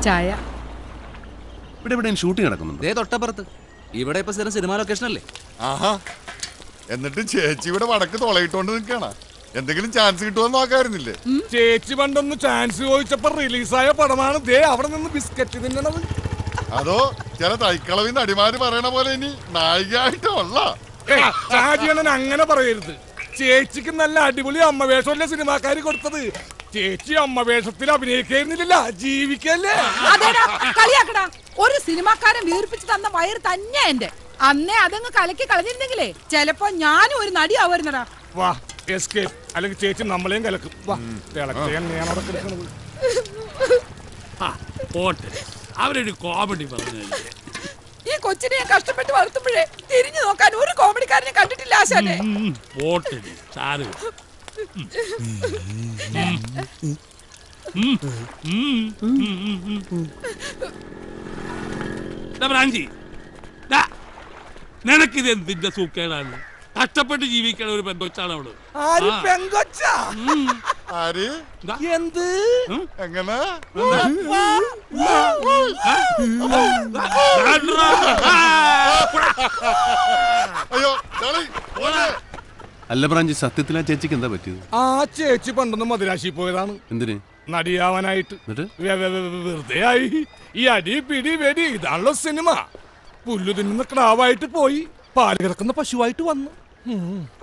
ചായ ഇവിടെ എവിടെയും ഷൂട്ടിംഗ് നടക്കുന്നുണ്ട് ദേ തൊട്ടപ്പുറത്ത് ഇവിടെ ഇപ്പൊ സ്ഥിരം സിനിമ ലൊക്കേഷൻ അല്ലേ ആഹാ എന്നിട്ട് ചേച്ചി ഇവിടെ വടക്ക് തുളയിട്ടോണ്ട് നിൽക്കണ എന്തെങ്കിലും ചാൻസ് കിട്ടുമെന്ന് നോക്കായിരുന്നില്ലേ ചേച്ചി പണ്ടൊന്ന് ചാൻസ് ചോദിച്ചപ്പോ റിലീസായ പടമാണ് ദേ അവിടെ നിന്ന് ബിസ്ക്കറ്റ് തിന്നണത് അതോ ചില തൈക്കളവിന്ന് അടിമാര് പറയണ പോലെ ഇനി നായികയായിട്ടുള്ള ഏയ്, ഷാജിയണ്ണൻ അങ്ങനെ പറയരുത് ചേച്ചിക്ക് നല്ല അടിപൊളി അമ്മ വേഷമല്ലേ സിനിമാക്കാര് കൊടുത്തത് ചേച്ചി അമ്മ വേഷത്തിൽ അഭിനയിക്കുന്നില്ല ജീവിക്കല്ലേ അതേടാ കളിയാക്കടാ ഒരു സിനിമാക്കാരൻ വീർപ്പിച്ച് തന്ന വയറ് തന്നെ എന്റെ അന്നേ അതങ്ങ് കലക്കി കളഞ്ഞിരുന്നെങ്കിലേ ചെലപ്പോ ഞാനും ഒരു നടിയാവുന്നടാ വാ എസ്കേപ്പ് അല്ലെങ്കിൽ ചേച്ചി നമ്മളെയും കലക്കും വാ തിളക്കേ ഞാൻ അവിടെ കിടക്കണത് ആ, പോട്ടെ അവരൊരു കോമഡി പറഞ്ഞല്ലേ ഈ കൊച്ചിനെ ഞാൻ കഷ്ടപ്പെട്ട് വളർത്തുമ്പോഴേ തിരിഞ്ഞു നോക്കാൻ ഒരു കോമഡിക്കാരനെ കണ്ടിട്ടില്ല ആശാനെ ഉം, പോട്ടെ സാറ് ബ്രാഞ്ചി നിനക്കിത് എന്തിന്റെ സൂക്കേടാണ് കഷ്ടപ്പെട്ട് ജീവിക്കണ ഒരു പെൺകൊച്ചാണ് അവള് ആര് ആ. പെങ്കൊച്ച ആര് ദാ, എന്ത് എങ്ങനെ ദാണ്ട്രാ. ആ, അയ്യോ കളി പോലെ അല്ല ബ്രാഞ്ചി സത്യത്തിൽ ആ ചേച്ചിക്ക് എന്താ പറ്റിയത് ആ ചേച്ചി പണ്ടൊന്ന് മദിരാശി പോയതാണ് എന്തിന് നടിയാവാനായിട്ട് എന്നിട്ട് വെ- വെ- വെ- വെ- വെറുതെ ആയി ഈ അടി പിടി വെടി ഇതാണല്ലോ സിനിമ പുല്ലു തിന്നുന്ന ക്രാവായിട്ട് പോയി പാല് കിടക്കുന്ന പശുവായിട്ട് വന്നു ഉം.